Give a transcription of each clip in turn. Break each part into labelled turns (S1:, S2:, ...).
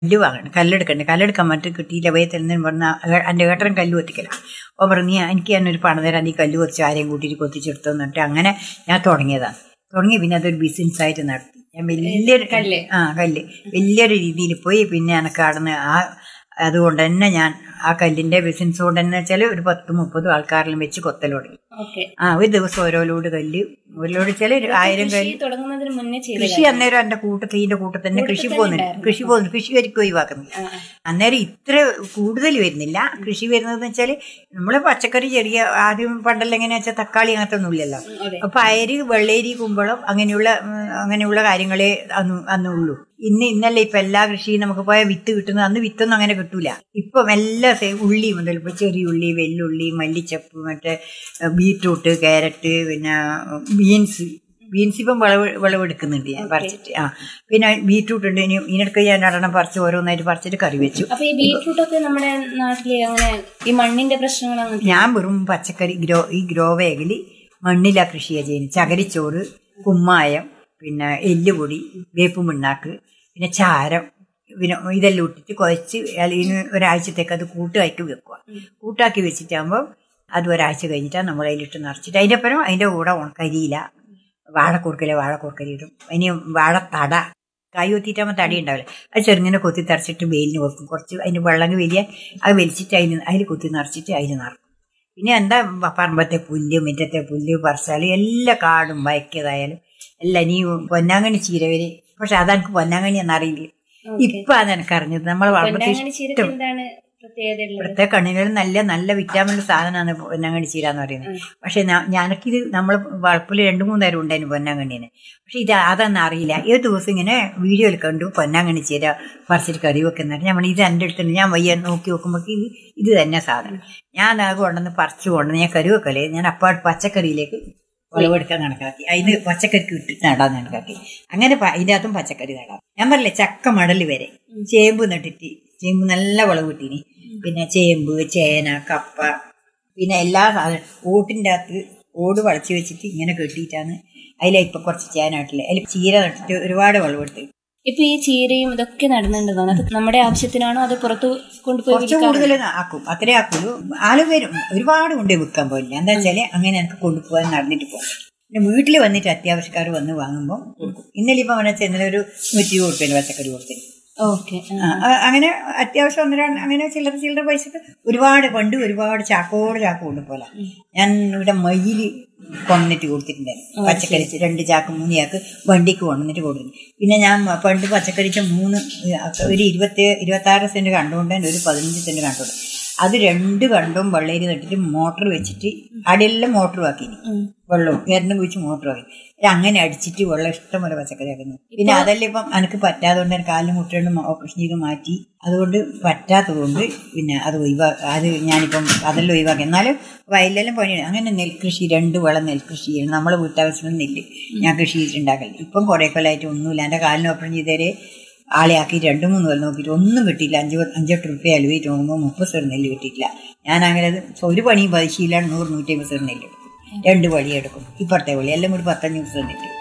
S1: കല്ല് വാങ്ങണം കല്ലെടുക്കണ്ടേ കല്ലെടുക്കാൻ മറ്റു കിട്ടിയില്ല വയ്യ തരുന്നതിന് പറഞ്ഞാൽ എൻ്റെ ഏട്ടൻ കല്ല് കൊത്തിക്കല അപ്പോൾ പറഞ്ഞു നീ എനിക്ക് തന്നെ ഒരു പണം തരാം നീ കല്ല് കൊത്തിച്ച് ആരെയും കൂട്ടിയിട്ട് കൊത്തിച്ചെടുത്തു എന്നിട്ട് അങ്ങനെ ഞാൻ തുടങ്ങിയതാണ് തുടങ്ങി പിന്നെ അതൊരു ബിസിനസ് ആയിട്ട് നടത്തി ഞാൻ വലിയൊരു
S2: കല്ല്.
S1: ആ കല്ല് വലിയൊരു രീതിയിൽ പോയി പിന്നെ എനിക്ക് അവിടുന്ന് ആ അതുകൊണ്ട് തന്നെ ഞാൻ ആ കല്ലിന്റെ ബിസിനസ് കൊണ്ട് തന്നെ വെച്ചാൽ ഒരു പത്ത് മുപ്പത് ആൾക്കാരിലും വെച്ച് കൊത്തൽ തുടങ്ങി
S2: ഓക്കെ
S1: ആ ഒരു ദിവസം ഓരോ ലോഡ് കല്ല് ഒരു ലോഡ് വെച്ചാൽ ഒരു ആയിരം
S2: കൃഷി
S1: കല്ല്
S2: തുടങ്ങുന്നതിന് മുന്നേ ചെയ്ത
S1: കൃഷി അന്നേരം എന്റെ കൂട്ടത്തിൽ ഇതിന്റെ കൂട്ടത്തിൽ തന്നെ കൃഷി പോകുന്നില്ല കൃഷി പോകുന്നു കൃഷി വരിക്കും ഒഴിവാക്കുന്നു അന്നേരം ഇത്ര കൂടുതൽ വരുന്നില്ല കൃഷി വരുന്നതെന്ന് വെച്ചാൽ നമ്മള് പച്ചക്കറി ചെറിയ ആദ്യം പണ്ടെല്ലാം എങ്ങനെയാ വെച്ചാൽ തക്കാളി അങ്ങനത്തെ ഒന്നുമില്ലല്ലോ
S2: അതെ
S1: അപ്പൊ അയര് വെള്ളേരി കുമ്പളം അങ്ങനെയുള്ള ഉം, അങ്ങനെയുള്ള കാര്യങ്ങളെ അന്ന് അന്നുള്ളൂ ഇന്ന് ഇന്നല്ല ഇപ്പൊ എല്ലാ കൃഷിയും നമുക്ക് പോയ വിത്ത് കിട്ടുന്നത് അന്ന് വിത്തൊന്നും അങ്ങനെ കിട്ടൂല ഇപ്പം എല്ലാ സേ- ഉള്ളി മുതൽ ഇപ്പൊ ചെറിയുള്ളി വെല്ലുള്ളി മല്ലിച്ചപ്പ് മറ്റേ ഏഹ്, ബീറ്റ്റൂട്ട് ക്യാരറ്റ് പിന്നെ ബീൻസ് ബീൻസ് ഇപ്പം വിളവ് വിളവെടുക്കുന്നുണ്ട് ഞാൻ പറിച്ചിട്ട് ആ പിന്നെ ബീറ്റ്റൂട്ട് ഉണ്ട് ഇനി ഇതിനൊക്കെ ഞാൻ നടണം പറിച്ച് ഓരോന്നായിട്ട് പറിച്ചിട്ട് കറി വെച്ചു
S2: അപ്പൊ ഈ ബീട്രൂട്ട് ഒക്കെ നമ്മുടെ നാട്ടില് അങ്ങനെ ഈ മണ്ണിന്റെ പ്രശ്നങ്ങൾ അങ്ങനെ
S1: ഞാൻ വെറും പച്ചക്കറി ഗ്രോ ഈ ഗ്രോ ബാഗിൽ മണ്ണിലാ കൃഷിയാണ് ചെയ്യുന്നത് ചകരിച്ചോറ് കുമ്മായം പിന്നെ എല്ലുപൊടി വേപ്പ് മിണ്ണാക്ക് പിന്നെ ചാരം പിന്നെ ഇതെല്ലാം ഇട്ടിട്ട് കുഴച്ച് അല്ലെങ്കിൽ ഒരാഴ്ചത്തേക്ക് അത് കൂട്ടാക്കി വെക്കുക കൂട്ടാക്കി വെച്ചിട്ടാകുമ്പോൾ അത് ഒരാഴ്ച കഴിഞ്ഞിട്ടാണ് നമ്മൾ അതിലിട്ട് നിറച്ചിട്ട് അതിൻ്റെ അപ്പുറം അതിൻ്റെ കൂടെ ഉണക്കരിയില വാഴക്കൂർക്കല വാഴക്കൂർക്കരി ഇടും ഇനി വാഴത്തട കൈ കൊത്തിയിട്ടാകുമ്പോൾ തടി ഉണ്ടാവില്ല അത് ചെറുങ്ങനെ കൊത്തി തറച്ചിട്ട് വെയിലിന് വെക്കും കുറച്ച് അതിന് വെള്ളം വലിയ അത് വലിച്ചിട്ട് അതിന് അതിൽ കുത്തി നിറച്ചിട്ട് അതിന് നിറക്കും പിന്നെ എന്താ പ- പറമ്പത്തെ പുല്ല് മുറ്റത്തെ പുല്ല് പറിച്ചാൽ എല്ലാ കാടും വയക്കിയതായാലും എല്ലാം നീ പൊന്നാങ്കണ്ണി ചീര വരെ പക്ഷെ അതെനിക്ക് പൊന്നാങ്കണ്ണി എന്നറിയില്ല ഇപ്പൊ അത് എനിക്ക് അറിഞ്ഞത് നമ്മളെ വളർത്തി
S2: പൊന്നാങ്കണ്ണി ചീരക്ക് എന്താണ് പ്രത്യേകത ഉള്ളത്
S1: ഇവിടുത്തെ കണ്ണിന് നല്ല നല്ല വിറ്റാമിൻ സാധനമാണ് പൊന്നാങ്കണ്ണി ചീര എന്ന് പറയുന്നത് പക്ഷെ ഞാനക്കിത് നമ്മൾ വളപ്പിൽ രണ്ടു മൂന്ന് നേരം ഉണ്ടായിരുന്നു പൊന്നാങ്കണ്ണീനെ പക്ഷെ ഇത് അതൊന്നും അറിയില്ല ഏത് ദിവസം ഇങ്ങനെ വീഡിയോയിൽ കണ്ടു പൊന്നാങ്കണ്ണി ചീര പറിച്ചിട്ട് കറി വെക്കുന്നുണ്ട് ഞാൻ പറഞ്ഞു, ഇത് എൻ്റെ അടുത്തുണ്ട് ഞാൻ വയ്യ നോക്കി നോക്കുമ്പോൾ ഇത് ഇത് തന്നെ സാധനം ഞാൻ അത് കൊണ്ടുവന്ന് പറിച്ചു കൊണ്ടുവന്ന് ഞാൻ കറി വെക്കലേ ഞാൻ അപ്പോൾ പച്ചക്കറിയിലേക്ക് വിളവെടുക്കാൻ കണക്കാക്കി അതിന് പച്ചക്കറിക്ക് ഇട്ടിട്ട് നടാൻ കണക്കാക്കി അങ്ങനെ പ- ഇതിന്റെ അകത്തും പച്ചക്കറി നടാം ഞാൻ പറഞ്ഞില്ലേ ചക്ക മടല് വരെ ചേമ്പ് നട്ടിട്ട് ചേമ്പ് നല്ല വിളവ് കിട്ടീനി പിന്നെ ചേമ്പ് ചേന കപ്പ പിന്നെ എല്ലാ സാധനം ഓട്ടിൻ്റെ അകത്ത് ഓട് വളച്ച് വെച്ചിട്ട് ഇങ്ങനെ കെട്ടിയിട്ടാണ് അതിലെ ഇപ്പൊ കുറച്ച് ചേനായിട്ടില്ല അതിൽ ചീര നട്ടിട്ട് ഒരുപാട് വിളവെടുത്ത്
S2: ഇപ്പൊ ഈ ചീരയും ഇതൊക്കെ നടന്നുണ്ടെന്നാണ് അത് നമ്മുടെ ആവശ്യത്തിനാണോ അത് പുറത്ത് കൊണ്ടുപോയി
S1: കുറച്ച് കൂടുതൽ ആക്കും അത്രേ ആക്കുള്ളൂ ആള് വരും ഒരുപാട് കൊണ്ട് വിൽക്കാൻ പോയില്ല എന്താ വെച്ചാല് അങ്ങനെ എനിക്ക് കൊണ്ടുപോകാൻ നടന്നിട്ട് പോകും പിന്നെ വീട്ടിൽ വന്നിട്ട് അത്യാവശ്യക്കാർ വന്ന് വാങ്ങുമ്പോൾ കൊടുക്കും ഇന്നലെ ഇപ്പം അവിടെ ചെന്നൊരു ഒരു നൂറ്റി കൊടുക്കുന്നു പച്ചക്കറി കൊടുത്തിന്
S2: ഓക്കെ
S1: ആ, അ- അങ്ങനെ അത്യാവശ്യം ഒന്ന് രണ്ട് അങ്ങനെ ചില്ലറ ചില്ലറ പൈസക്ക് ഒരുപാട് പണ്ട് ഒരുപാട് ചാക്കോട് ചാക്ക് കൊണ്ടുപോലെ ഞാൻ ഇവിടെ മയില് കൊണ്ടിട്ട് കൊടുത്തിട്ടുണ്ടായിരുന്നു പച്ചക്കറി ചി- രണ്ട് ചാക്ക് മൂന്ന് ചാക്ക് വണ്ടിക്ക് കൊണ്ടുവന്നിട്ട് കൊടുത്തിട്ടുണ്ട് പിന്നെ ഞാൻ മ- പണ്ട് പച്ചക്കറിച്ച മൂന്ന് ഒരു ഇരുപത്തി ഇരുപത്തി ആറ് സെന്റ് കണ്ടുകൊണ്ട് തന്നെ ഒരു പതിനഞ്ച് സെന്റ് കണ്ടുകൊണ്ട് അത് രണ്ട് കണ്ടും വെള്ളേരി നട്ടിട്ട് മോട്ടർ വെച്ചിട്ട് അടിയെല്ലാം മോട്ടർ ആക്കി വെള്ളവും കരണ്ടും കുഴിച്ച് മോട്ടർ ആക്കി ഇത് അങ്ങനെ അടിച്ചിട്ട് വെള്ളം ഇഷ്ടംപോലെ പച്ചക്കറി ആക്കുന്നു പിന്നെ അതെല്ലാം ഇപ്പം എനിക്ക് പറ്റാത്തതുകൊണ്ട് എനിക്ക് കാലിന് മുട്ടകൊണ്ട് ഓപ്പറേഷൻ ചെയ്ത് മാറ്റി അതുകൊണ്ട് പറ്റാത്തതുകൊണ്ട് പിന്നെ അത് ഒഴിവാ അത് ഞാനിപ്പം അതെല്ലാം ഒഴിവാക്കി എന്നാലും വയലിലെല്ലാം പണിയാണ് അങ്ങനെ നെൽകൃഷി രണ്ട് വളം നെൽകൃഷി ചെയ്യണം നമ്മളെ വീട്ടാവശ്യത്തിന് നെല്ല് ഞാൻ കൃഷി ചെയ്തിട്ടുണ്ടാക്കല് ഇപ്പം കുറേ കൊല്ലമായിട്ട് ഒന്നുമില്ല എൻ്റെ കാലിന് ഓപ്പറേഷൻ ചെയ്തേരെ ആളെ ആക്കി രണ്ട് മൂന്ന് കൊല്ലം നോക്കിയിട്ട് ഒന്നും കിട്ടിയില്ല അഞ്ച് പ- അഞ്ചെട്ട് റുപ്യ അലുവയിട്ട് നോക്കുമ്പോൾ മുപ്പത് സെർ നെല്ല് കിട്ടിയിട്ടില്ല ഞാൻ അങ്ങനെ അത് ഒരു പണിയും പതിശീലാണ് നൂറ് നൂറ്റി അമ്പത് സെർ നെല്ല് എടുക്കും രണ്ട് വഴി എടുക്കും ഇപ്പുറത്തെ വഴി എല്ലാം കൂടി പത്തഞ്ഞൂറ് സെർ നെല്ല്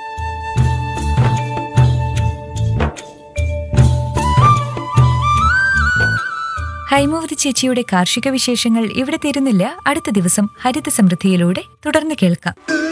S3: ഹൈമവതി ചേച്ചിയുടെ കാർഷിക വിശേഷങ്ങൾ ഇവിടെ തീരുന്നില്ല അടുത്ത ദിവസം ഹരിത സമൃദ്ധിയിലൂടെ തുടർന്ന് കേൾക്കാം